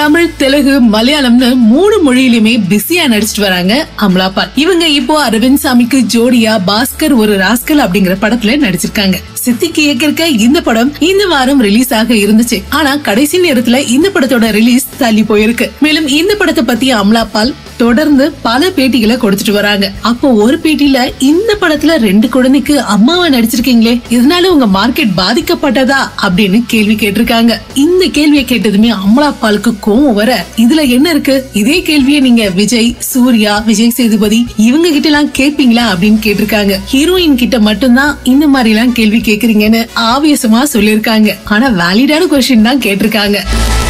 தமிழ் தெலுங்கு மலையாளம்னு மூணு மொழியிலுமே பிஸியா நடிச்சிட்டு வராங்க அமலா பால் இவங்க இப்போ அரவிந்த் சாமிக்கு ஜோடியா பாஸ்கர் ஒரு ராஸ்கல் அப்படிங்கிற படத்துல நடிச்சிருக்காங்க சித்திக்கு இயக்கிருக்க இந்த படம் இந்த வாரம் ரிலீஸ் ஆக இருந்துச்சு ஆனா கடைசி நேரத்துல இந்த படத்தோட ரிலீஸ் தள்ளி போயிருக்கு மேலும் இந்த படத்தை பத்தி அமலா பால் தொடர்ந்து பல பேட்டிகளை கொடுத்துட்டு வராங்க அப்போ ஒரு பேட்டியில இந்த படத்துல ரெண்டு குழந்தைக்கு அம்மாவா நடிச்சிருக்கீங்களே இதனால உங்க மார்க்கெட் பாதிக்கப்பட்டதா அப்படின்னு கேள்வி கேட்டிருக்காங்க இந்த கேள்வியை கேட்டதுமே அமலா பாலுக்கு கோவம் வர இதுல என்ன இருக்கு இதே கேள்வியை நீங்க விஜய் சூர்யா விஜய் சேதுபதி இவங்க கிட்ட எல்லாம் கேப்பீங்களா அப்படின்னு கேட்டிருக்காங்க ஹீரோயின் கிட்ட மட்டும்தான் இந்த மாதிரி எல்லாம் கேள்வி கேக்குறீங்கன்னு ஆவேசமா சொல்லிருக்காங்க ஆனா வேலிடான கொஸ்டின் தான் கேட்டிருக்காங்க